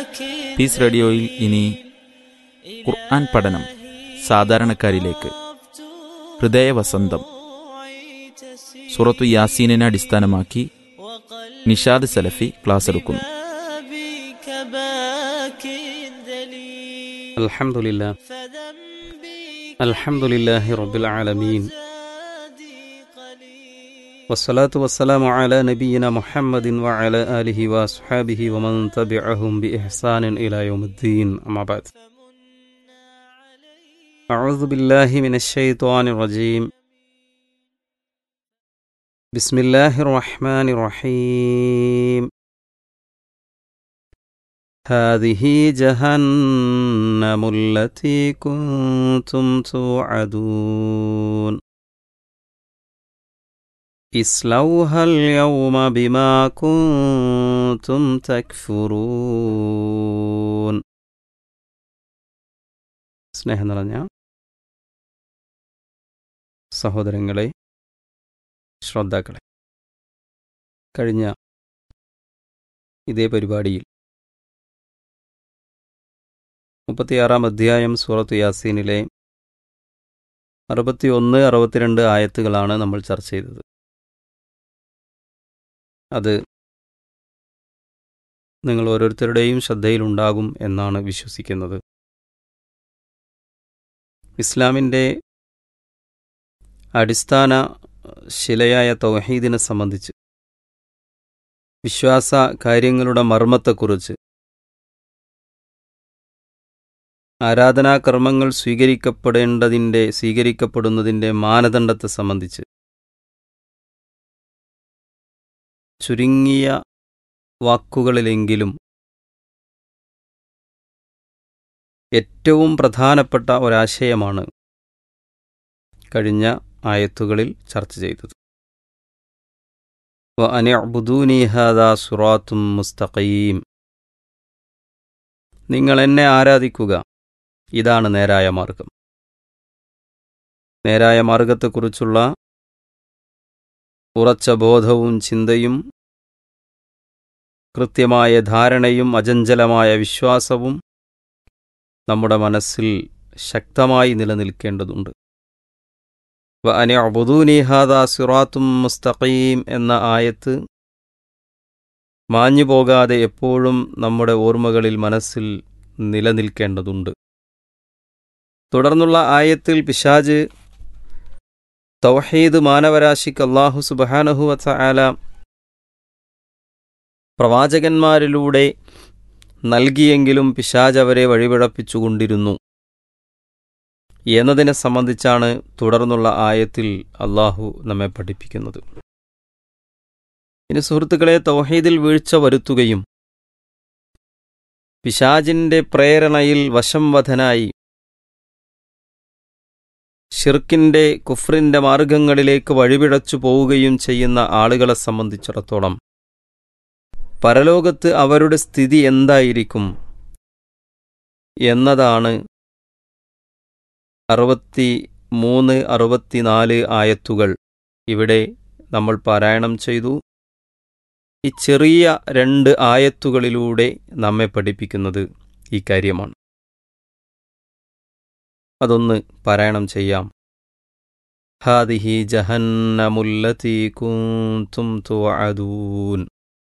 piece റേഡിയോയിൽ ഇനി ഖുർആൻ പഠനം സാധാരണക്കാരിലേക്ക് ഹൃദയവസന്തം സുറത്തു യാസീനിനെ അടിസ്ഥാനമാക്കി നിഷാദ് സലഫി ക്ലാസ് എടുക്കുന്നു الحمد لله الحمد لله رب العالمين والصلاة والسلام على نبينا محمد وعلى آله وأصحابه ومن تبعهم بإحسان إلى يوم الدين أما بعد أعوذ بالله من الشيطان الرجيم بسم الله الرحمن الرحيم هذه جهنم التي كنتم توعدون اصلوها اليوم بما كنتم تكفرون സ്നേഹം നിറഞ്ഞ സഹോദരങ്ങളെ ശ്രോതാക്കളെ കഴിഞ്ഞ ഇതേ പരിപാടിയിൽ മുപ്പത്തിയാറാം അധ്യായം സൂറത്ത് യാസീനിലെ അറുപത്തിയൊന്ന് അറുപത്തിരണ്ട് ആയത്തുകളാണ് നമ്മൾ ചർച്ച ചെയ്തത് അത് നിങ്ങൾ ഓരോരുത്തരുടെയും ശ്രദ്ധയിലുണ്ടാകും എന്നാണ് വിശ്വസിക്കുന്നത് ഇസ്ലാമിൻ്റെ അടിസ്ഥാന ശിലയായ തൗഹീദിനെ സംബന്ധിച്ച് വിശ്വാസ കാര്യങ്ങളുടെ മർമ്മത്തെക്കുറിച്ച് ആരാധനാകർമ്മങ്ങൾ സ്വീകരിക്കപ്പെടേണ്ടതിൻ്റെ സ്വീകരിക്കപ്പെടുന്നതിൻ്റെ മാനദണ്ഡത്തെ സംബന്ധിച്ച് ചുരുങ്ങിയ വാക്കുകളിലെങ്കിലും ഏറ്റവും പ്രധാനപ്പെട്ട ഒരാശയമാണ് കഴിഞ്ഞ ആയത്തുകളിൽ ചർച്ച ചെയ്തത് വ അനിഅ്ബുദൂനി ഹാദാ സുറാത്തും മുസ്തഖീം നിങ്ങൾ എന്നെ ആരാധിക്കുക ഇതാണ് നേരായ മാർഗം നേരായ മാർഗത്തെക്കുറിച്ചുള്ള ഉറച്ച ബോധവും ചിന്തയും കൃത്യമായ ധാരണയും അചഞ്ചലമായ വിശ്വാസവും നമ്മുടെ മനസ്സിൽ ശക്തമായി നിലനിൽക്കേണ്ടതുണ്ട് വ അനി അബുദൂനി ഹാദാ സിറാത്തും മുസ്തഖീം എന്ന ആയത്ത് മാഞ്ഞു പോകാതെ എപ്പോഴും നമ്മുടെ ഓർമ്മകളിൽ മനസ്സിൽ നിലനിൽക്കേണ്ടതുണ്ട് തുടർന്നുള്ള ആയത്തിൽ പിശാജ് തൗഹീദ് മാനവരാശിക്ക് അള്ളാഹു സുബഹാനഹു വല പ്രവാചകന്മാരിലൂടെ നൽകിയെങ്കിലും പിശാജ് അവരെ വഴിപിഴപ്പിച്ചുകൊണ്ടിരുന്നു എന്നതിനെ സംബന്ധിച്ചാണ് തുടർന്നുള്ള ആയത്തിൽ അള്ളാഹു നമ്മെ പഠിപ്പിക്കുന്നത് ഇനി സുഹൃത്തുക്കളെ തൗഹീദിൽ വീഴ്ച വരുത്തുകയും പിശാജിന്റെ പ്രേരണയിൽ വശംവധനായി ഷിർക്കിന്റെ കുഫ്രിന്റെ മാർഗങ്ങളിലേക്ക് വഴിപിഴച്ചു പോവുകയും ചെയ്യുന്ന ആളുകളെ സംബന്ധിച്ചിടത്തോളം പരലോകത്ത് അവരുടെ സ്ഥിതി എന്തായിരിക്കും എന്നതാണ് അറുപത്തി മൂന്ന് അറുപത്തിനാല് ആയത്തുകൾ ഇവിടെ നമ്മൾ പാരായണം ചെയ്തു ഈ ചെറിയ രണ്ട് ആയത്തുകളിലൂടെ നമ്മെ പഠിപ്പിക്കുന്നത് ഈ കാര്യമാണ് അതൊന്ന് പാരായണം ചെയ്യാം ഹാദിഹി ജഹന്നമുല്ലതി കുന്തും തുഅദൂൻ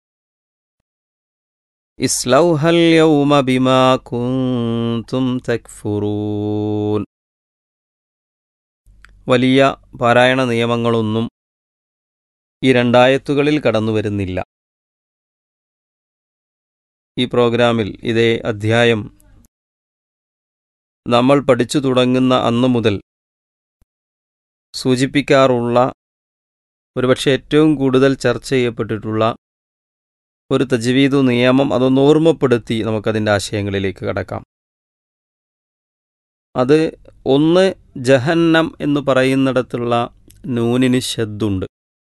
ഇസ്ലൗഹൽ യൗമ ബിമാ കുന്തും തക്ഫുറൂൻ വലിയ പാരായണ നിയമങ്ങളൊന്നും ഈ രണ്ടായത്തുകളിൽ കടന്നു വരുന്നില്ല ഈ പ്രോഗ്രാമിൽ ഇതേ അധ്യായം നമ്മൾ പഠിച്ചു തുടങ്ങുന്ന അന്നു മുതൽ സൂചിപ്പിക്കാറുള്ള ഒരുപക്ഷെ ഏറ്റവും കൂടുതൽ ചർച്ച ചെയ്യപ്പെട്ടിട്ടുള്ള ഒരു തജ്വീദു നിയമം അതൊന്ന് ഓർമ്മപ്പെടുത്തി നമുക്കതിൻ്റെ ആശയങ്ങളിലേക്ക് കടക്കാം അത് ഒന്ന് ജഹന്നം എന്ന് പറയുന്നിടത്തുള്ള നൂനിന് ഷദ്ദുണ്ട്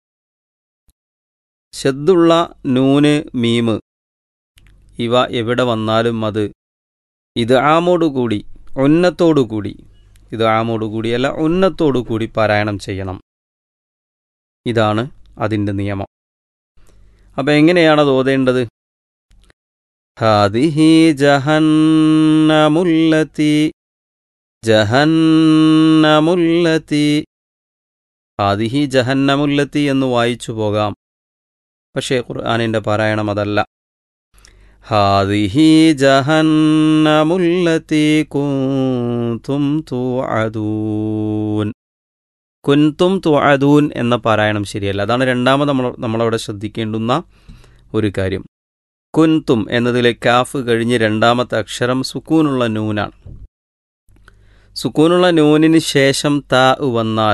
ഷദ്ദുള്ള നൂന് മീമ് ഇവ എവിടെ വന്നാലും അത് ഇത് ആമോടുകൂടി ഉന്നത്തോടുകൂടി ഇത് ആമോടുകൂടിയല്ല ഉന്നത്തോടുകൂടി പാരായണം ചെയ്യണം ഇതാണ് അതിൻ്റെ നിയമം അപ്പം എങ്ങനെയാണ് അത് ഓതേണ്ടത് ഹാദിഹി ജഹന്നമുല്ലത്തി ജഹന്നമുല്ലത്തി ഹാദിഹി ജഹന്നമുല്ലത്തി എന്ന് വായിച്ചു പോകാം പക്ഷേ ഖുർആാനിൻ്റെ പാരായണം അതല്ല ഹാദിഹി ജഹന്നമുല്ലത്തി കുന്തും തുഅദൂൻ കുൻതും തുഅദൂൻ എന്ന പാരായണം ശരിയല്ല അതാണ് രണ്ടാമത് നമ്മൾ നമ്മളവിടെ ശ്രദ്ധിക്കേണ്ടുന്ന ഒരു കാര്യം കുൻതും എന്നതിലെ കാഫ് കഴിഞ്ഞ് രണ്ടാമത്തെ അക്ഷരം സുക്കൂനുള്ള നൂനാണ് സുക്കൂനുള്ള നൂനിന് ശേഷം താ വന്നാൽ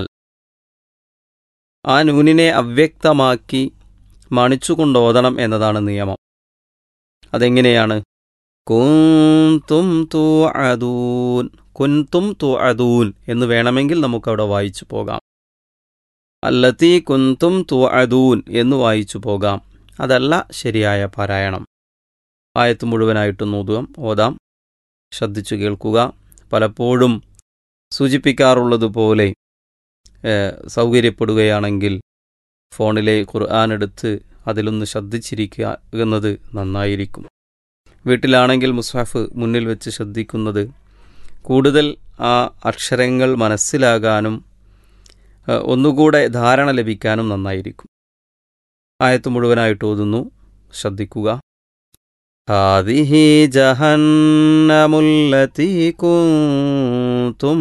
ആ നൂനിനെ അവ്യക്തമാക്കി മണിച്ചുകൊണ്ട് ഓതണം എന്നതാണ് നിയമം അതെങ്ങനെയാണ് കുന്തും തു അതൂൻ കുന്തും തു അതൂൻ എന്ന് വേണമെങ്കിൽ നമുക്കവിടെ വായിച്ചു പോകാം അല്ലത്തി കുന്തും തു അതൂൻ എന്ന് വായിച്ചു പോകാം അതല്ല ശരിയായ പാരായണം ആയത്ത് മുഴുവനായിട്ടും ഓതുക ഓതാം ശ്രദ്ധിച്ചു കേൾക്കുക പലപ്പോഴും സൂചിപ്പിക്കാറുള്ളതുപോലെ സൗകര്യപ്പെടുകയാണെങ്കിൽ ഫോണിലെ ഖുർആൻ എടുത്ത് അതിലൊന്ന് ശ്രദ്ധിച്ചിരിക്കുക എന്നത് നന്നായിരിക്കും വീട്ടിലാണെങ്കിൽ മുസ്ഹാഫ് മുന്നിൽ വെച്ച് ശ്രദ്ധിക്കുന്നത് കൂടുതൽ ആ അക്ഷരങ്ങൾ മനസ്സിലാകാനും ഒന്നുകൂടെ ധാരണ ലഭിക്കാനും നന്നായിരിക്കും ആയത്ത് മുഴുവനായിട്ട് ഓതുന്നു ശ്രദ്ധിക്കുക ഹാദിഹി ജഹന്നമുല്ലതി കുന്തും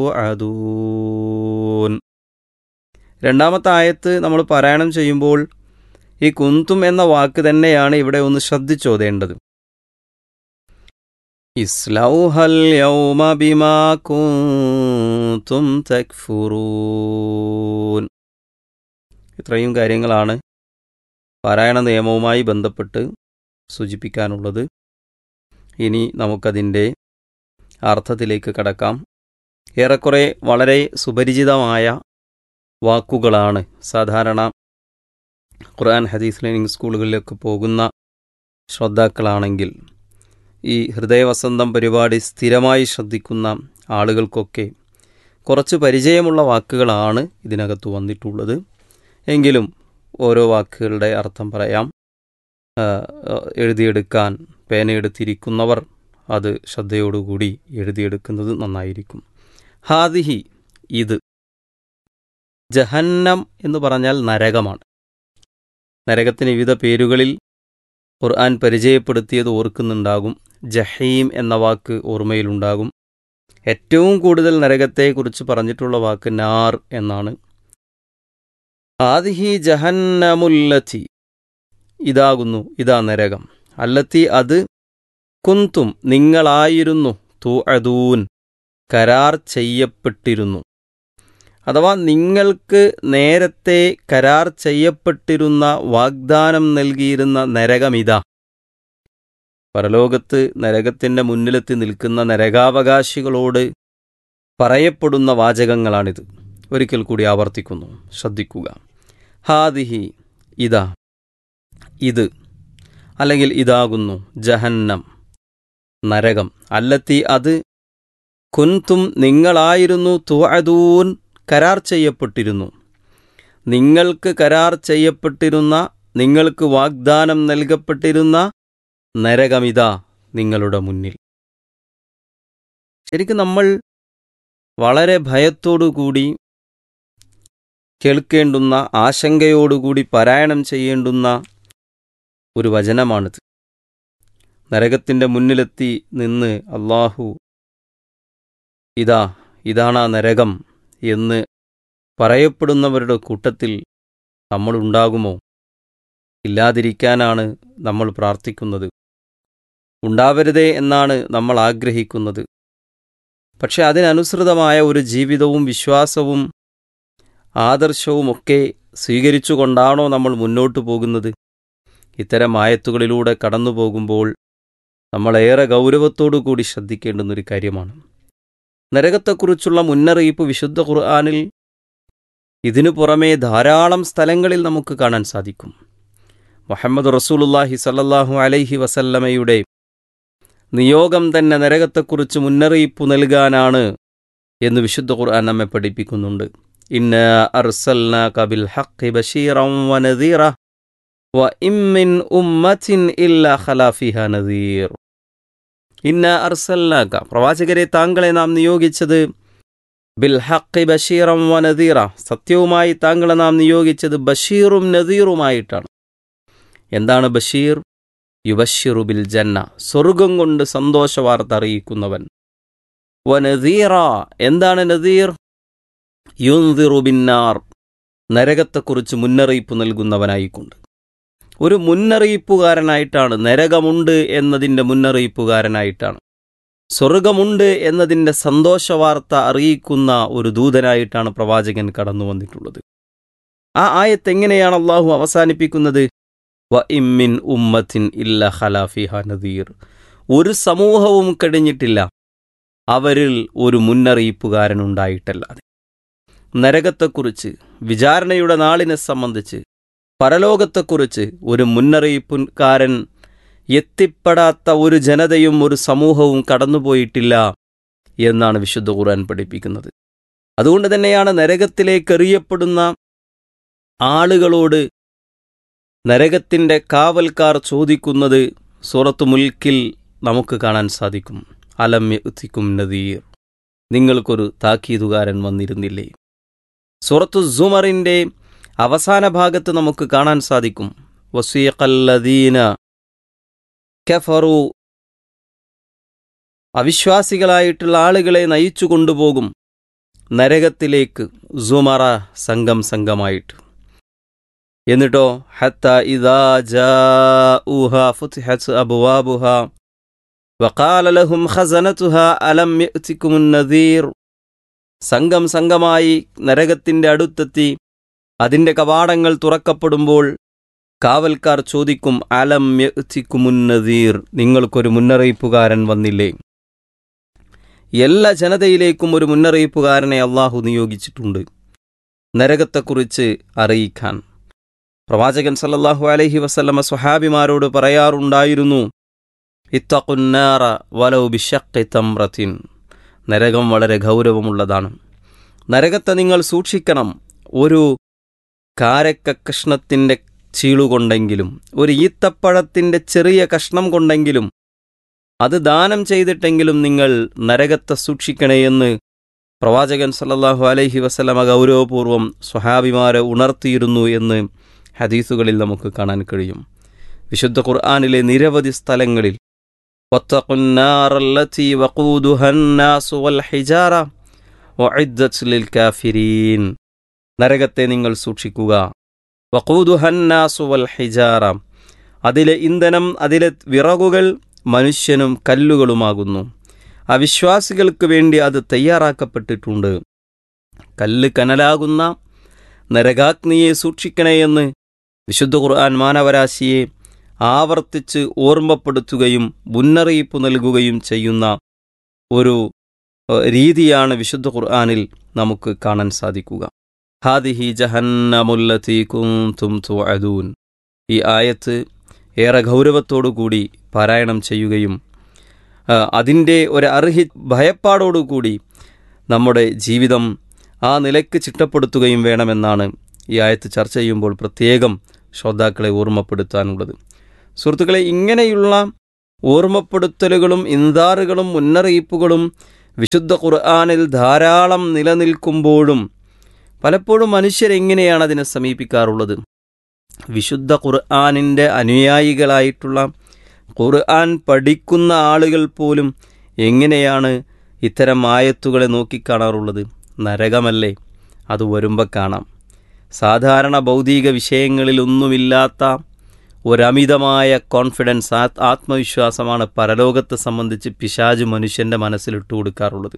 തുഅദൂൻ രണ്ടാമത്തെ ആയത്ത് നമ്മൾ പാരായണം ചെയ്യുമ്പോൾ ഈ കുന്തും എന്ന വാക്ക് തന്നെയാണ് ഇവിടെ ഒന്ന് ശ്രദ്ധിച്ചോതേണ്ടത് ഇസ്ലൗഹൽ യൗമ ബിമാ കുന്തും തക്ഫുറൂൻ ഇത്രയും കാര്യങ്ങളാണ് പാരായണ നിയമവുമായി ബന്ധപ്പെട്ട് സൂചിപ്പിക്കാനുള്ളത് ഇനി നമുക്കതിൻ്റെ അർത്ഥത്തിലേക്ക് കടക്കാം ഏറെക്കുറെ വളരെ സുപരിചിതമായ വാക്കുകളാണ് സാധാരണ ഖുർആൻ ഹദീസ് ലേണിംഗ് സ്കൂളുകളിലേക്ക് പോകുന്ന ശ്രോതാക്കളാണെങ്കിൽ ഈ ഹൃദയവസന്തം പരിപാടി സ്ഥിരമായി ശ്രദ്ധിക്കുന്ന ആളുകൾക്കൊക്കെ കുറച്ച് പരിചയമുള്ള വാക്കുകളാണ് ഇതിനകത്ത് വന്നിട്ടുള്ളത് എങ്കിലും ഓരോ വാക്കുകളുടെ അർത്ഥം പറയാം എഴുതിയെടുക്കാൻ പേനയെടുത്തിരിക്കുന്നവർ അത് ശ്രദ്ധയോടുകൂടി എഴുതിയെടുക്കുന്നത് നന്നായിരിക്കും ഹാദിഹി ഇത് ജഹന്നം എന്ന് പറഞ്ഞാൽ നരകമാണ് നരകത്തിന് വിവിധ പേരുകളിൽ ഖുർആൻ പരിചയപ്പെടുത്തിയത് ഓർക്കുന്നുണ്ടാകും ജഹീം എന്ന വാക്ക് ഓർമ്മയിലുണ്ടാകും ഏറ്റവും കൂടുതൽ നരകത്തെക്കുറിച്ച് പറഞ്ഞിട്ടുള്ള വാക്ക് നാർ എന്നാണ് ആദിഹി ജഹന്നമുല്ലത്തി ഇതാകുന്നു ഇതാ നരകം അല്ലത്തി അത് കുന്തും നിങ്ങളായിരുന്നു തു അതൂൻ കരാർ ചെയ്യപ്പെട്ടിരുന്നു അഥവാ നിങ്ങൾക്ക് നേരത്തെ കരാർ ചെയ്യപ്പെട്ടിരുന്ന വാഗ്ദാനം നൽകിയിരുന്ന നരകമിതാ പരലോകത്ത് നരകത്തിൻ്റെ മുന്നിലെത്തി നിൽക്കുന്ന നരകാവകാശികളോട് പറയപ്പെടുന്ന വാചകങ്ങളാണിത് ഒരിക്കൽ കൂടി ആവർത്തിക്കുന്നു ശ്രദ്ധിക്കുക ഹാദിഹി ഇതാ ഇത് അല്ലെങ്കിൽ ഇതാകുന്നു ജഹന്നം നരകം അല്ലത്തി അത് കുന്തും നിങ്ങളായിരുന്നു തുഅദൂൻ കരാർ ചെയ്യപ്പെട്ടിരുന്നു നിങ്ങൾക്ക് കരാർ ചെയ്യപ്പെട്ടിരുന്ന നിങ്ങൾക്ക് വാഗ്ദാനം നൽകപ്പെട്ടിരുന്ന നരകമിതാ നിങ്ങളുടെ മുന്നിൽ ശരിക്കും നമ്മൾ വളരെ ഭയത്തോടുകൂടി കേൾക്കേണ്ടുന്ന ആശങ്കയോടുകൂടി പാരായണം ചെയ്യേണ്ടുന്ന ഒരു വചനമാണിത് നരകത്തിൻ്റെ മുന്നിലെത്തി നിന്ന് അള്ളാഹു ഇതാ ഇതാണ് ആ നരകം എന്ന് പറയപ്പെടുന്നവരുടെ കൂട്ടത്തിൽ നമ്മളുണ്ടാകുമോ ഇല്ലാതിരിക്കാനാണ് നമ്മൾ പ്രാർത്ഥിക്കുന്നത് ഉണ്ടാവരുതേ എന്നാണ് നമ്മൾ ആഗ്രഹിക്കുന്നത് പക്ഷെ അതിനനുസൃതമായ ഒരു ജീവിതവും വിശ്വാസവും ആദർശവുമൊക്കെ സ്വീകരിച്ചുകൊണ്ടാണോ നമ്മൾ മുന്നോട്ടു പോകുന്നത് ഇത്തരം ആയത്തുകളിലൂടെ കടന്നു പോകുമ്പോൾ നമ്മളേറെ ഗൗരവത്തോടു കൂടി ശ്രദ്ധിക്കേണ്ടുന്നൊരു കാര്യമാണ് നരകത്തെക്കുറിച്ചുള്ള മുന്നറിയിപ്പ് വിശുദ്ധ ഖുർആാനിൽ ഇതിനു പുറമേ ധാരാളം സ്ഥലങ്ങളിൽ നമുക്ക് കാണാൻ സാധിക്കും മുഹമ്മദ് റസൂലുല്ലാഹി സല്ലല്ലാഹു അലൈഹി വസല്ലമയുടെ നിയോഗം തന്നെ നരകത്തെക്കുറിച്ച് മുന്നറിയിപ്പ് നൽകാനാണ് എന്ന് വിശുദ്ധ ഖുർആൻ നമ്മെ പഠിപ്പിക്കുന്നുണ്ട് ഇന്ന അർസൽന കബിൽ ഹഖി ബഷീറം വനദീറ وإن من أمة إلا خلا فيها نذير ഇന്ന അർസല്ലാക്ക പ്രവാചകരെ താങ്കളെ നാം നിയോഗിച്ചത് ബിൽ ഹക്കി ബഷീറം വ നദീറ സത്യവുമായി താങ്കളെ നാം നിയോഗിച്ചത് ബഷീറും നദീറുമായിട്ടാണ് എന്താണ് ബഷീർ യുബഷിറു ബിൽ ജന്ന സ്വർഗം കൊണ്ട് സന്തോഷ വാർത്ത അറിയിക്കുന്നവൻ വ നദീറ എന്താണ് നദീർ യുൻദിറു ബിന്നാർ നരകത്തെക്കുറിച്ച് മുന്നറിയിപ്പ് നൽകുന്നവനായിക്കൊണ്ട് ഒരു മുന്നറിയിപ്പുകാരനായിട്ടാണ് നരകമുണ്ട് എന്നതിൻ്റെ മുന്നറിയിപ്പുകാരനായിട്ടാണ് സ്വർഗമുണ്ട് എന്നതിൻ്റെ സന്തോഷവാർത്ത അറിയിക്കുന്ന ഒരു ദൂതനായിട്ടാണ് പ്രവാചകൻ കടന്നു വന്നിട്ടുള്ളത് ആ ആയത്ത് എങ്ങനെയാണ് അള്ളാഹു അവസാനിപ്പിക്കുന്നത് വ ഇമ്മിൻ ഉമ്മത്തിൻ ഇല്ല ഖലാഫിഹ നദീർ ഒരു സമൂഹവും കഴിഞ്ഞിട്ടില്ല അവരിൽ ഒരു മുന്നറിയിപ്പുകാരനുണ്ടായിട്ടല്ലാതെ നരകത്തെക്കുറിച്ച് വിചാരണയുടെ നാളിനെ സംബന്ധിച്ച് പരലോകത്തെക്കുറിച്ച് ഒരു മുന്നറിയിപ്പുകാരൻ എത്തിപ്പെടാത്ത ഒരു ജനതയും ഒരു സമൂഹവും കടന്നുപോയിട്ടില്ല എന്നാണ് വിശുദ്ധ ഖുർആൻ പഠിപ്പിക്കുന്നത് അതുകൊണ്ട് തന്നെയാണ് നരകത്തിലേക്ക് എറിയപ്പെടുന്ന ആളുകളോട് നരകത്തിൻ്റെ കാവൽക്കാർ ചോദിക്കുന്നത് സൂറത്ത് മുൽക്കിൽ നമുക്ക് കാണാൻ സാധിക്കും അലം യത്തിക്കും നദീർ നിങ്ങൾക്കൊരു താക്കീതുകാരൻ വന്നിരുന്നില്ലേ സൂറത്തു സുമറിൻ്റെ അവസാന ഭാഗത്ത് നമുക്ക് കാണാൻ സാധിക്കും വസീഖല്ലദീന കഫറു അവിശ്വാസികളായിട്ടുള്ള ആളുകളെ നയിച്ചു കൊണ്ടുപോകും നരകത്തിലേക്ക് സുമറ സംഘം സംഘമായിട്ട് എന്നിട്ടോ ഹത്ത ഇദാ ജാഊഹ ഫുതിഹത് അബ്വാബുഹ വഖാല ലഹും ഖസനതുഹ അലം യഅതികുമുൻ നദീർ സംഘം സംഘമായി നരകത്തിന്റെ അടുത്തെത്തി അതിന്റെ കവാടങ്ങൾ തുറക്കപ്പെടുമ്പോൾ കാവൽക്കാർ ചോദിക്കും അലം യഅതികുമുൻ നദീർ നിങ്ങൾക്കൊരു മുന്നറിയിപ്പുകാരൻ വന്നില്ലേ എല്ലാ ജനതയിലേക്കും ഒരു മുന്നറിയിപ്പുകാരനെ അള്ളാഹു നിയോഗിച്ചിട്ടുണ്ട് നരകത്തെക്കുറിച്ച് അറിയിക്കാൻ പ്രവാചകൻ സല്ലല്ലാഹു അലൈഹി വസല്ലമ സ്വഹാബിമാരോട് പറയാറുണ്ടായിരുന്നു ഇത്തഖുന്നാറ വലൗ ബിഷഖി തമ്രത്തിൻ നരകം വളരെ ഗൗരവമുള്ളതാണ് നരകത്തെ നിങ്ങൾ സൂക്ഷിക്കണം ഒരു കാരക്ക കഷ്ണത്തിൻ്റെ ചീളുകൊണ്ടെങ്കിലും ഒരു ഈത്തപ്പഴത്തിൻ്റെ ചെറിയ കഷ്ണം കൊണ്ടെങ്കിലും അത് ദാനം ചെയ്തിട്ടെങ്കിലും നിങ്ങൾ നരകത്തെ സൂക്ഷിക്കണേയെന്ന് പ്രവാചകൻ സല്ലല്ലാഹു അലൈഹി വസല്ലമ ഗൗരവപൂർവ്വം സ്വഹാബിമാരെ ഉണർത്തിയിരുന്നു എന്ന് ഹദീസുകളിൽ നമുക്ക് കാണാൻ കഴിയും വിശുദ്ധ ഖുർആാനിലെ നിരവധി സ്ഥലങ്ങളിൽ واتقوا النار التي وقودها الناس والحجارة وعدت للكافرين നരകത്തെ നിങ്ങൾ സൂക്ഷിക്കുക വഖൂദുഹന്നാസു വൽ ഹിജാറ അതിലെ ഇന്ധനം അതിലെ വിറകുകൾ മനുഷ്യനും കല്ലുകളുമാകുന്നു അവിശ്വാസികൾക്ക് വേണ്ടി അത് തയ്യാറാക്കപ്പെട്ടിട്ടുണ്ട് കല്ല് കനലാകുന്ന നരകാഗ്നിയെ സൂക്ഷിക്കണേയെന്ന് വിശുദ്ധ ഖുർആൻ മാനവരാശിയെ ആവർത്തിച്ച് ഓർമ്മപ്പെടുത്തുകയും മുന്നറിയിപ്പ് നൽകുകയും ചെയ്യുന്ന ഒരു ഏഹ്, രീതിയാണ് വിശുദ്ധ ഖുർആനിൽ നമുക്ക് കാണാൻ സാധിക്കുക ഹാദിഹി ജഹന്നമുല്ലത്തി കുന്തും തുഅദൂൻ ഈ ആയത്ത് ഏറെ ഗൗരവത്തോടുകൂടി പാരായണം ചെയ്യുകയും ആ, അതിൻ്റെ ഒരു അർഹി ഭയപ്പാടോടുകൂടി നമ്മുടെ ജീവിതം ആ നിലയ്ക്ക് ചിട്ടപ്പെടുത്തുകയും വേണമെന്നാണ് ഈ ആയത്ത് ചർച്ച ചെയ്യുമ്പോൾ പ്രത്യേകം ശ്രോതാക്കളെ ഓർമ്മപ്പെടുത്താനുള്ളത് സുഹൃത്തുക്കളെ ഇങ്ങനെയുള്ള ഓർമ്മപ്പെടുത്തലുകളും ഇന്താറുകളും മുന്നറിയിപ്പുകളും വിശുദ്ധ ഖുർആാനിൽ ധാരാളം നിലനിൽക്കുമ്പോഴും പലപ്പോഴും മനുഷ്യരെങ്ങനെയാണ് അതിനെ സമീപിക്കാറുള്ളത് വിശുദ്ധ ഖുർആാനിൻ്റെ അനുയായികളായിട്ടുള്ള ഖുർആൻ പഠിക്കുന്ന ആളുകൾ പോലും എങ്ങനെയാണ് ഇത്തരം ആയത്തുകളെ നോക്കിക്കാണാറുള്ളത് നരകമല്ലേ അത് വരുമ്പോൾ കാണാം സാധാരണ ഭൗതിക വിഷയങ്ങളിലൊന്നുമില്ലാത്ത ഒരമിതമായ കോൺഫിഡൻസ് ആത് ആത്മവിശ്വാസമാണ് പരലോകത്തെ സംബന്ധിച്ച് പിശാജ് മനുഷ്യൻ്റെ മനസ്സിലിട്ട് കൊടുക്കാറുള്ളത്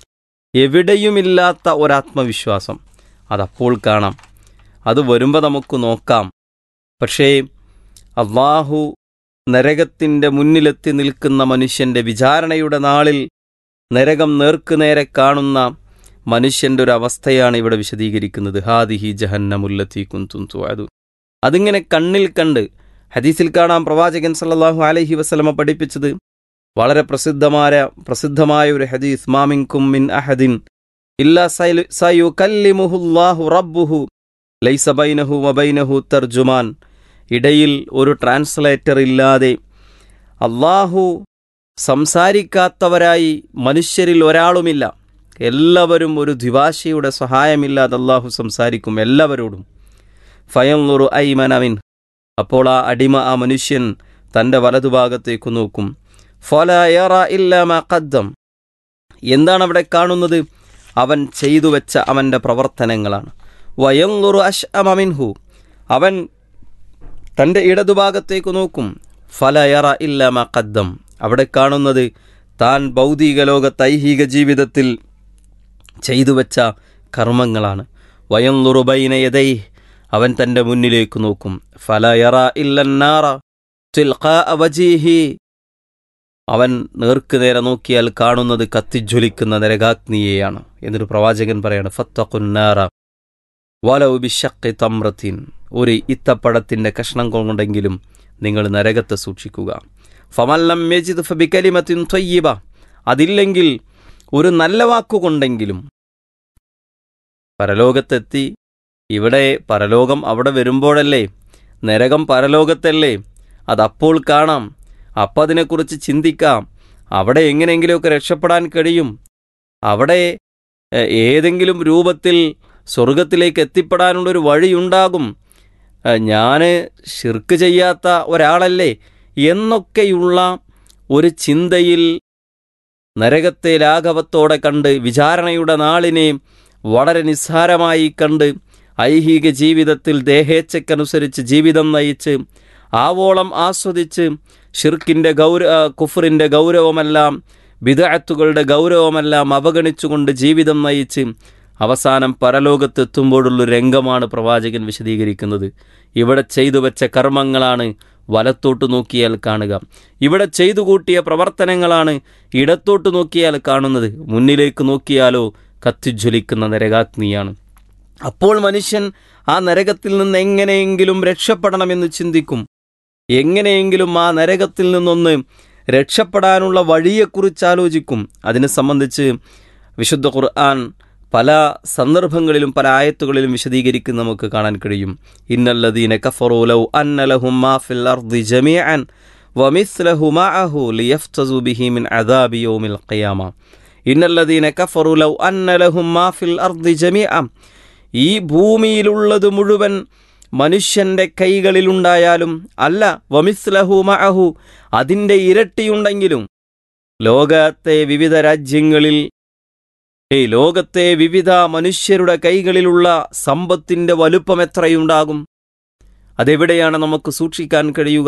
എവിടെയുമില്ലാത്ത ഒരാത്മവിശ്വാസം അതപ്പോൾ കാണാം അത് വരുമ്പോൾ നമുക്ക് നോക്കാം പക്ഷേ അള്ളാഹു നരകത്തിൻ്റെ മുന്നിലെത്തി നിൽക്കുന്ന മനുഷ്യൻ്റെ വിചാരണയുടെ നാളിൽ നരകം നേർക്കുനേരെ കാണുന്ന മനുഷ്യൻ്റെ ഒരു അവസ്ഥയാണ് ഇവിടെ വിശദീകരിക്കുന്നത് ഹാദിഹി ജഹന്നമുല്ലത്തി കുന്തും തുഅദു അതിങ്ങനെ കണ്ണിൽ കണ്ട് ഹദീസിൽ കാണാം പ്രവാചകൻ സല്ലല്ലാഹു അലൈഹി വസല്ലമ പഠിപ്പിച്ചത് വളരെ പ്രസിദ്ധമായ പ്രസിദ്ധമായ ഒരു ഹദീസ് മാമിൻകും മിൻ അഹദിൻ ഇല്ലാ സയലു- സയുകല്ലിമുഹുല്ലാഹു റബ്ബുഹു ലൈസ ബൈനഹു വബൈനഹു തർജുമാൻ ഇടയിൽ ഒരു ട്രാൻസ്ലേറ്റർ ഇല്ലാതെ അള്ളാഹു സംസാരിക്കാത്തവരായി മനുഷ്യരിൽ ഒരാളുമില്ല എല്ലാവരും ഒരു ദ്വിഭാഷയുടെ സഹായമില്ലാതെ അള്ളാഹു സംസാരിക്കും എല്ലാവരോടും ഫയന്നുറു ഐമനമിൻ അപ്പോൾ ആ അടിമ ആ മനുഷ്യൻ തൻ്റെ വലതുഭാഗത്തേക്ക് നോക്കും ഫലയറ ഇല്ലാമ കദ്ദം എന്താണ് അവിടെ കാണുന്നത് അവൻ ചെയ്തു വെച്ച അവൻ്റെ പ്രവർത്തനങ്ങളാണ് വയന്നുറു അഷ് അമമിൻഹു അവൻ തൻ്റെ ഇടതുഭാഗത്തേക്ക് നോക്കും ഫലയറ ഇല്ലാമ കദ്ദം അവിടെ കാണുന്നത് താൻ ഭൗതിക ലോക തൈഹിക ജീവിതത്തിൽ ചെയ്തു വെച്ച കർമ്മങ്ങളാണ് വയന്നുറുബൈനയതൈ അവൻ തൻ്റെ മുന്നിലേക്ക് നോക്കും ഫലയറ ഇല്ലന്നാറ തിൽഖാ വജീഹി അവൻ നേർക്കുനേരെ നോക്കിയാൽ കാണുന്നത് കത്തിജ്വലിക്കുന്ന നരകാഗ്നിയെയാണ് എന്നൊരു പ്രവാചകൻ പറയാണ് ഫത്തഖുന്നാറ വലൗ ബിഷക്കി തമ്രത്തിൻ ഒരു ഇത്തപ്പഴത്തിൻ്റെ കഷ്ണം കൊണ്ടെങ്കിലും നിങ്ങൾ നരകത്തെ സൂക്ഷിക്കുക ഫമല്ലം മെജിദ് ഫബിക്കലിമത്തിൻ തൊയ്യബ അതില്ലെങ്കിൽ ഒരു നല്ല വാക്കുകൊണ്ടെങ്കിലും പരലോകത്തെത്തി ഇവിടെ പരലോകം അവിടെ വരുമ്പോഴല്ലേ നരകം പരലോകത്തല്ലേ അതപ്പോൾ കാണാം അപ്പം അതിനെക്കുറിച്ച് ചിന്തിക്കാം അവിടെ എങ്ങനെയെങ്കിലുമൊക്കെ രക്ഷപ്പെടാൻ കഴിയും അവിടെ എ, ഏതെങ്കിലും രൂപത്തിൽ സ്വർഗത്തിലേക്ക് എത്തിപ്പെടാനുള്ളൊരു വഴിയുണ്ടാകും ഞാൻ ഷിർക്ക് ചെയ്യാത്ത ഒരാളല്ലേ എന്നൊക്കെയുള്ള ഒരു ചിന്തയിൽ നരകത്തെ ലാഘവത്തോടെ കണ്ട് വിചാരണയുടെ നാളിനെ വളരെ നിസ്സാരമായി കണ്ട് ഐഹിക ജീവിതത്തിൽ ദേഹേച്ഛക്കനുസരിച്ച് ജീവിതം നയിച്ച് ആവോളം ആസ്വദിച്ച് ഷിർക്കിൻ്റെ ഗൗര ആ, കുഫറിൻ്റെ ഗൗരവമെല്ലാം ബിദഅത്തുകളുടെ ഗൗരവമെല്ലാം അവഗണിച്ചുകൊണ്ട് ജീവിതം നയിച്ച് അവസാനം പരലോകത്തെത്തുമ്പോഴുള്ള രംഗമാണ് പ്രവാചകൻ വിശദീകരിക്കുന്നത് ഇവിടെ ചെയ്തു വെച്ച കർമ്മങ്ങളാണ് വലത്തോട്ട് നോക്കിയാൽ കാണുക ഇവിടെ ചെയ്തു കൂട്ടിയ പ്രവർത്തനങ്ങളാണ് ഇടത്തോട്ട് നോക്കിയാൽ കാണുന്നത് മുന്നിലേക്ക് നോക്കിയാലോ കത്തിജ്വലിക്കുന്ന നരകാഗ്നിയാണ് അപ്പോൾ മനുഷ്യൻ ആ നരകത്തിൽ നിന്ന് എങ്ങനെയെങ്കിലും രക്ഷപ്പെടണമെന്ന് ചിന്തിക്കും എങ്ങനെയെങ്കിലും ആ നരകത്തിൽ നിന്നൊന്ന് രക്ഷപ്പെടാനുള്ള വഴിയെക്കുറിച്ച് ആലോചിക്കും അതിനെ സംബന്ധിച്ച് വിശുദ്ധ ഖുർആൻ പല സന്ദർഭങ്ങളിലും പല ആയത്തുകളിലും വിശദീകരിക്കുന്ന നമുക്ക് കാണാൻ കഴിയും ഇന്നല്ലദീന കഫറൂ ലൗ അന്ന ലഹും മാ ഫിൽ അർദി ജമീഅൻ വമിസ്ലഹു മഅഹു ലിയഫ്തസു ബിഹി മിൻ അദാബി യൗമിൽ ഖിയാമ ഇന്നല്ലദീന കഫറൂ ലൗ അന്ന ലഹും മാ ഫിൽ അർദി ജമീഅൻ ഈ ഭൂമിയിലുള്ളത് മുഴുവൻ മനുഷ്യന്റെ കൈകളിലുണ്ടായാലും അല്ല വമിസ്ലഹു മഅഹു അതിൻ്റെ ഇരട്ടിയുണ്ടെങ്കിലും ലോകത്തെ വിവിധ രാജ്യങ്ങളിൽ ഏയ് ലോകത്തെ വിവിധ മനുഷ്യരുടെ കൈകളിലുള്ള സമ്പത്തിന്റെ വലുപ്പം എത്രയുണ്ടാകും അതെവിടെയാണ് നമുക്ക് സൂക്ഷിക്കാൻ കഴിയുക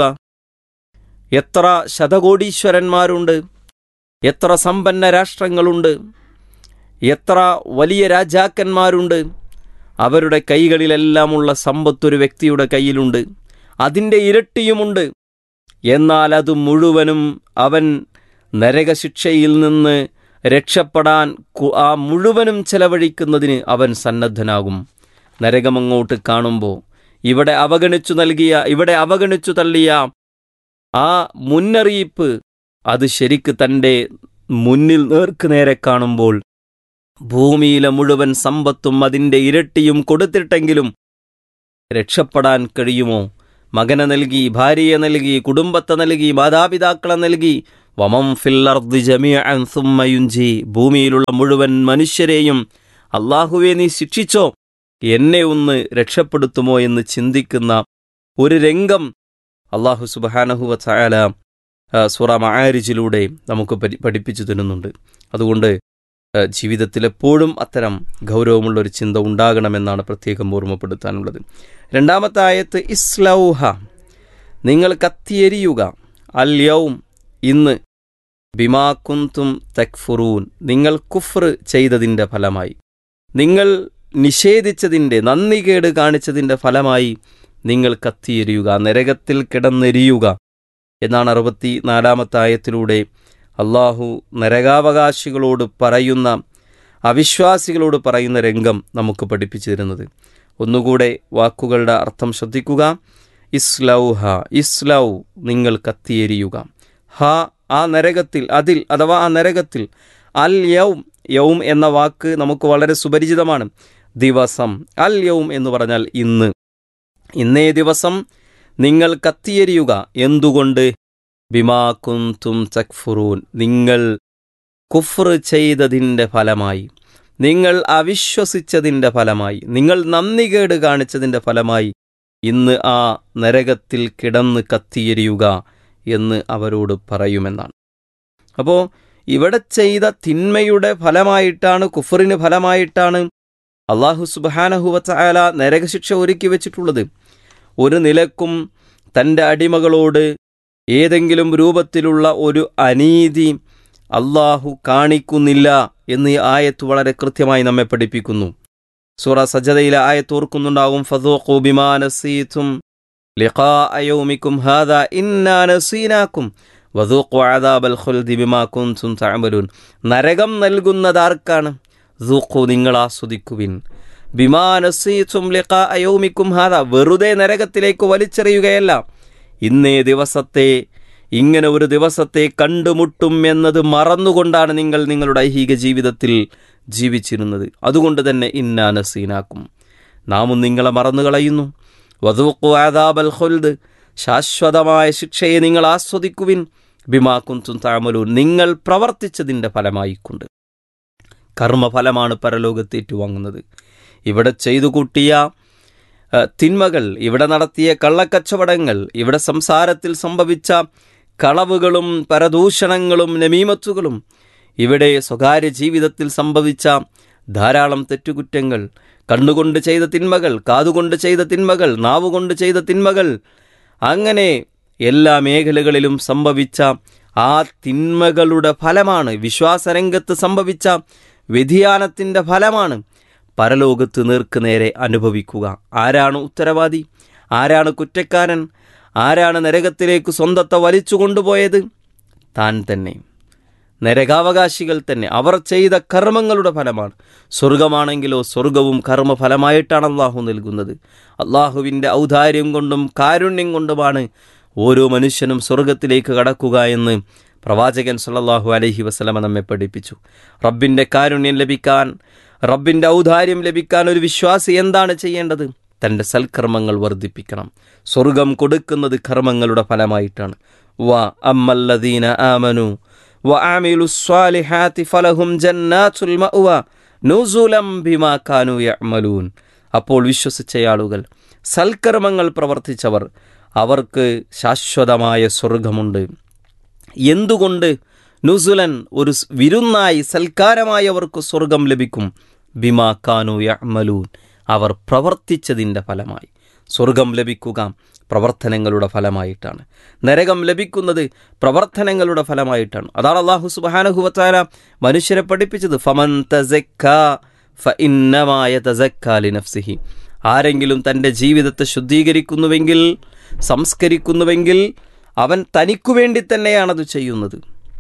എത്ര ശതകോടീശ്വരന്മാരുണ്ട് എത്ര സമ്പന്ന രാഷ്ട്രങ്ങളുണ്ട് എത്ര വലിയ രാജാക്കന്മാരുണ്ട് അവരുടെ കൈകളിലെല്ലാമുള്ള സമ്പത്തൊരു വ്യക്തിയുടെ കയ്യിലുണ്ട് അതിൻ്റെ ഇരട്ടിയുമുണ്ട് എന്നാൽ അത് മുഴുവനും അവൻ നരകശിക്ഷയിൽ നിന്ന് രക്ഷപ്പെടാൻ കു- ആ മുഴുവനും ചെലവഴിക്കുന്നതിന് അവൻ സന്നദ്ധനാകും നരകമങ്ങോട്ട് കാണുമ്പോൾ ഇവിടെ അവഗണിച്ചു നൽകിയ ഇവിടെ അവഗണിച്ചു തള്ളിയ ആ മുന്നറിയിപ്പ് അത് ശരിക്ക് തൻ്റെ മുന്നിൽ നേർക്ക് നേരെ കാണുമ്പോൾ ഭൂമിയിലെ മുഴുവൻ സമ്പത്തും അതിൻ്റെ ഇരട്ടിയും കൊടുത്തിട്ടെങ്കിലും രക്ഷപ്പെടാൻ കഴിയുമോ മകനെ നൽകി ഭാര്യയെ നൽകി കുടുംബത്തെ നൽകി മാതാപിതാക്കളെ നൽകി വമം ഫില്ലർദ് ജമീഅൻ സുമ്മ യുഞ്ചി ഭൂമിയിലുള്ള മുഴുവൻ മനുഷ്യരെയും അള്ളാഹുവെ നീ ശിക്ഷിച്ചോ എന്നെ ഒന്ന് രക്ഷപ്പെടുത്തുമോ എന്ന് ചിന്തിക്കുന്ന ഒരു രംഗം അള്ളാഹു സുബഹാനഹുവ ചായാല സുറ മആരിജിലൂടെ നമുക്ക് പരി- പഠിപ്പിച്ചു തരുന്നുണ്ട് അതുകൊണ്ട് ആ, ജീവിതത്തിൽ എപ്പോഴും അത്തരം ഗൗരവമുള്ള ഒരു ചിന്ത ഉണ്ടാകണമെന്നാണ് പ്രത്യേകം ഓർമ്മപ്പെടുത്താനുള്ളത് രണ്ടാമത്തെ ആയത്ത് ഇസ്ലൗഹ നിങ്ങൾ കത്തിയെരിയുക അല്യവും ഇന്ന് ബിമാ കുന്തും തക്ഫുറൂൻ നിങ്ങൾ കുഫ്ർ ചെയ്തതിൻ്റെ ഫലമായി നിങ്ങൾ നിഷേധിച്ചതിൻ്റെ നന്ദികേട് കാണിച്ചതിൻ്റെ ഫലമായി നിങ്ങൾ കത്തിയെരിയുക നരകത്തിൽ കിടന്നെരിയുക എന്നാണ് അറുപത്തി നാലാമത്തെ ആയത്തിലൂടെ അള്ളാഹു നരകാവകാശികളോട് പറയുന്ന അവിശ്വാസികളോട് പറയുന്ന രംഗം നമുക്ക് പഠിപ്പിച്ചു തരുന്നത് ഒന്നുകൂടെ വാക്കുകളുടെ അർത്ഥം ശ്രദ്ധിക്കുക ഇസ്ലൗഹ ഇസ്ലൗ നിങ്ങൾ കത്തിയെരിയുക ഹ ആ നരകത്തിൽ അതിൽ അഥവാ ആ നരകത്തിൽ അൽ യൗം യൗം എന്ന വാക്ക് നമുക്ക് വളരെ സുപരിചിതമാണ് ദിവസം അൽ യൗം എന്ന് പറഞ്ഞാൽ ഇന്ന് ഇന്നേ ദിവസം നിങ്ങൾ കത്തിയെരിയുക എന്തുകൊണ്ട് ബിമാ കുന്തും തക്ഫുറൂൻ നിങ്ങൾ കുഫ്ർ ചെയ്തതിൻ്റെ ഫലമായി നിങ്ങൾ അവിശ്വസിച്ചതിൻ്റെ ഫലമായി നിങ്ങൾ നന്ദികേട് കാണിച്ചതിൻ്റെ ഫലമായി ഇന്ന് ആ നരകത്തിൽ കിടന്ന് കത്തിയെരിയുക എന്ന് അവരോട് പറയുമെന്നാണ് അപ്പോൾ ഇവിടെ ചെയ്ത തിന്മയുടെ ഫലമായിട്ടാണ് കുഫറിന് ഫലമായിട്ടാണ് അള്ളാഹു സുബാനഹുവല നരകശിക്ഷ ഒരുക്കി വെച്ചിട്ടുള്ളത് ഒരു നിലക്കും തൻ്റെ അടിമകളോട് ഏതെങ്കിലും രൂപത്തിലുള്ള ഒരു അനീതി അള്ളാഹു കാണിക്കുന്നില്ല എന്ന് ഈ ആയത്ത് വളരെ കൃത്യമായി നമ്മെ പഠിപ്പിക്കുന്നു സൂറ സജദയിലെ ആയത്ത് ഓർക്കുന്നുണ്ടാകും ഫദൂഖു ബിമാ നസീതും ലിഖാഅ യൗമിക്കും ഹാദാ ഇന്നാ നസീനാക്കും വദൂഖു അദാബൽ ഖുൽദി ബിമാ കുൻതും തഅമലൂൻ നരകം നൽകുന്നതാർക്കാണ് ദൂഖു നിങ്ങൾ ആസ്വദിക്കുവിൻ ബിമാ നസീതും ലിഖാഅ യൗമിക്കും ഹാദാ വെറുതെ നരകത്തിലേക്ക് വലിച്ചെറിയുകയല്ല ഇന്നേ ദിവസത്തെ ഇങ്ങനെ ഒരു ദിവസത്തെ കണ്ടുമുട്ടും എന്നത് മറന്നുകൊണ്ടാണ് നിങ്ങൾ നിങ്ങളുടെ ഐഹിക ജീവിതത്തിൽ ജീവിച്ചിരുന്നത് അതുകൊണ്ട് തന്നെ ഇന്നാ നസീനാക്കും നാമും നിങ്ങളെ മറന്നു കളയുന്നു വധൂക്കു ആദാബൽ ഖുൽദ് ശാശ്വതമായ ശിക്ഷയെ നിങ്ങൾ ആസ്വദിക്കുവിൻ ബിമാക്കുന്തും താമലൂൻ നിങ്ങൾ പ്രവർത്തിച്ചതിൻ്റെ ഫലമായിക്കൊണ്ട് കർമ്മഫലമാണ് പരലോകത്ത് ഏറ്റുവാങ്ങുന്നത് ഇവിടെ ചെയ്തു കൂട്ടിയ അഹ്, തിന്മകൾ ഇവിടെ നടത്തിയ കള്ളക്കച്ചവടങ്ങൾ ഇവിടെ സംസാരത്തിൽ സംഭവിച്ച കളവുകളും പരദൂഷണങ്ങളും നമീമത്തുകളും ഇവിടെ സ്വകാര്യ ജീവിതത്തിൽ സംഭവിച്ച ധാരാളം തെറ്റുകുറ്റങ്ങൾ കണ്ണുകൊണ്ട് ചെയ്ത തിന്മകൾ കാതുകൊണ്ട് ചെയ്ത തിന്മകൾ നാവുകൊണ്ട് ചെയ്ത തിന്മകൾ അങ്ങനെ എല്ലാ മേഖലകളിലും സംഭവിച്ച ആ തിന്മകളുടെ ഫലമാണ് വിശ്വാസരംഗത്ത് സംഭവിച്ച വ്യതിയാനത്തിൻ്റെ ഫലമാണ് പരലോകത്ത് നേർക്കുനേരെ അനുഭവിക്കുക ആരാണ് ഉത്തരവാദി ആരാണ് കുറ്റക്കാരൻ ആരാണ് നരകത്തിലേക്ക് സ്വന്തത്തെ വലിച്ചു കൊണ്ടുപോയത് താൻ തന്നെ നരകാവകാശികൾ തന്നെ അവർ ചെയ്ത കർമ്മങ്ങളുടെ ഫലമാണ് സ്വർഗമാണെങ്കിലോ സ്വർഗവും കർമ്മഫലമായിട്ടാണ് അള്ളാഹു നൽകുന്നത് അള്ളാഹുവിൻ്റെ ഔദാര്യം കൊണ്ടും കാരുണ്യം കൊണ്ടുമാണ് ഓരോ മനുഷ്യനും സ്വർഗത്തിലേക്ക് കടക്കുക എന്ന് പ്രവാചകൻ സല്ലല്ലാഹു അലൈഹി വസല്ലമ നമ്മെ പഠിപ്പിച്ചു റബ്ബിൻ്റെ കാരുണ്യം ലഭിക്കാൻ റബ്ബിൻ്റെ ഔദാര്യം ലഭിക്കാൻ ഒരു വിശ്വാസി എന്താണ് ചെയ്യേണ്ടത് തൻ്റെ സൽക്കർമ്മങ്ങൾ വർദ്ധിപ്പിക്കണം സ്വർഗം കൊടുക്കുന്നത് കർമ്മങ്ങളുടെ ഫലമായിട്ടാണ് വ അമ്മല്ലദീന ആമനു വ ആമിലു സ്വാലിഹാത്തി ഫലഹും ജന്നാത്തുൽ മഅ്വ നുസുലം ബിമാ കാനു യഅമലൂൻ അപ്പോൾ വിശ്വസിച്ച ആളുകൾ സൽക്കർമ്മങ്ങൾ പ്രവർത്തിച്ചവർ അവർക്ക് ശാശ്വതമായ സ്വർഗമുണ്ട് എന്തുകൊണ്ട് നുസുലൻ ഒരു സ് വിരുന്നായി സൽക്കാരമായി അവർക്ക് സ്വർഗം ലഭിക്കും ബിമാ കാനു യഅമലൂൻ അവർ പ്രവർത്തിച്ചതിൻ്റെ ഫലമായി സ്വർഗം ലഭിക്കുക പ്രവർത്തനങ്ങളുടെ ഫലമായിട്ടാണ് നരകം ലഭിക്കുന്നത് പ്രവർത്തനങ്ങളുടെ ഫലമായിട്ടാണ് അതാണ് അള്ളാഹു സുബാനഹുവത്താല മനുഷ്യരെ പഠിപ്പിച്ചത് ഫമൻ തസക്ക ഫഇന്നമായ തസക്കാലി നഫ്സിഹി ആരെങ്കിലും തൻ്റെ ജീവിതത്തെ ശുദ്ധീകരിക്കുന്നുവെങ്കിൽ സംസ്കരിക്കുന്നുവെങ്കിൽ അവൻ തനിക്കു വേണ്ടി തന്നെയാണത് ചെയ്യുന്നത്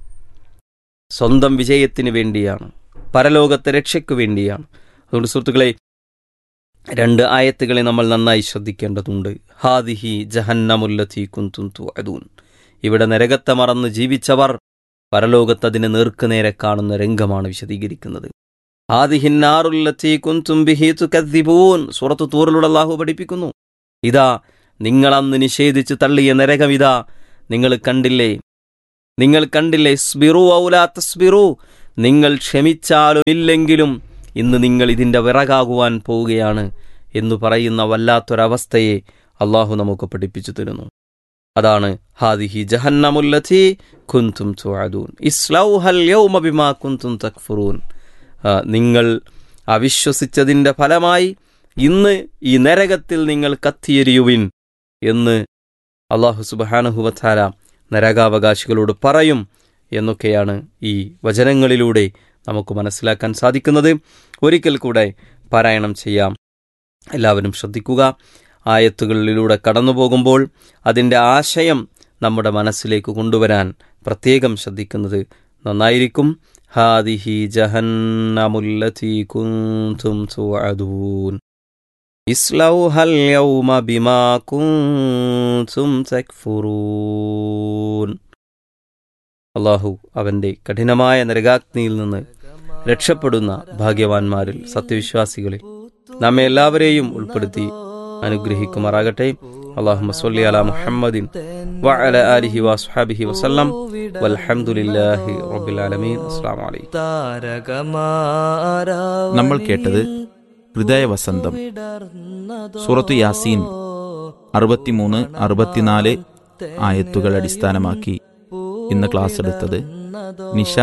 സ്വന്തം വിജയത്തിന് വേണ്ടിയാണ് പരലോകത്തെ രക്ഷയ്ക്കു വേണ്ടിയാണ് അതുകൊണ്ട് സുഹൃത്തുക്കളെ രണ്ട് ആയത്തുകളെ നമ്മൾ നന്നായി ശ്രദ്ധിക്കേണ്ടതുണ്ട് ഹാദിഹി ജഹന്നമുല്ലത്തി കുന്തും തുഅദൂൻ ഇവിടെ നരകത്തെ മറന്ന് ജീവിച്ചവർ പരലോകത്ത് അതിനെ നേർക്കുനേരെ കാണുന്ന രംഗമാണ് വിശദീകരിക്കുന്നത് ഹാദിഹിന്നാറുല്ലത്തി കുന്തും ബിഹി തുകദ്ദിബൂൻ സൂറത്ത് തൂറിലൂടെ അല്ലാഹു പഠിപ്പിക്കുന്നു ഇതാ നിങ്ങൾ അന്ന് നിഷേധിച്ച് തള്ളിയ നരകം ഇതാ നിങ്ങൾ കണ്ടില്ലേ നിങ്ങൾ കണ്ടില്ലേ സ്ബിറു ഔലാ തസ്ബിറു നിങ്ങൾ ക്ഷമിച്ചാലും ഇല്ലെങ്കിലും ഇന്ന് നിങ്ങൾ ഇതിൻ്റെ വിറകാകുവാൻ പോവുകയാണ് എന്ന് പറയുന്ന വല്ലാത്തൊരവസ്ഥയെ അള്ളാഹു നമുക്ക് പഠിപ്പിച്ചു തരുന്നു അതാണ് ഹാദിഹി ജഹന്നമുല്ലത്തി കുന്തും തുഅദൂൻ ഇസ്ലൗഹൽ യൗമ ബിമാ കുന്തും തക്ഫുറൂൻ ആ, നിങ്ങൾ അവിശ്വസിച്ചതിൻ്റെ ഫലമായി ഇന്ന് ഈ നരകത്തിൽ നിങ്ങൾ കത്തിയെരിയുവിൻ എന്ന് അള്ളാഹു സുബഹാനഹുവത്താല നരകാവകാശികളോട് പറയും എന്നൊക്കെയാണ് ഈ വചനങ്ങളിലൂടെ നമുക്ക് മനസ്സിലാക്കാൻ സാധിക്കുന്നത് ഒരിക്കൽ കൂടെ പാരായണം ചെയ്യാം എല്ലാവരും ശ്രദ്ധിക്കുക ആയത്തുകളിലൂടെ കടന്നു പോകുമ്പോൾ അതിൻ്റെ ആശയം നമ്മുടെ മനസ്സിലേക്ക് കൊണ്ടുവരാൻ പ്രത്യേകം ശ്രദ്ധിക്കുന്നത് നന്നായിരിക്കും ഹാദിഹി ജഹന്നമുല്ലതി കുന്തും തുഅദൂൻ ഇസ്ലൗഹൽ യൗമ ബിമാ കുന്തും തക്ഫുറൂൻ അള്ളാഹു അവൻ്റെ കഠിനമായ നരകാഗ്നിയിൽ നിന്ന് രക്ഷപ്പെടുന്ന ഭാഗ്യവാന്മാരിൽ സത്യവിശ്വാസികളിൽ നമ്മെ എല്ലാവരെയും ഉൾപ്പെടുത്തി അനുഗ്രഹിക്കുമാറാകട്ടെ اللهم صل على محمد وعلى آله وأصحابه وسلم والحمد لله رب العالمين السلام عليكم നമ്മൾ കേട്ടത് ഹൃദയവസന്തം സൂറത്തു യാസീൻ അറുപത്തിമൂന്ന് അറുപത്തിനാല് ആയത്തുകൾ അടിസ്ഥാനമാക്കി ഇന്ന് ക്ലാസ് എടുത്തത് നിഷ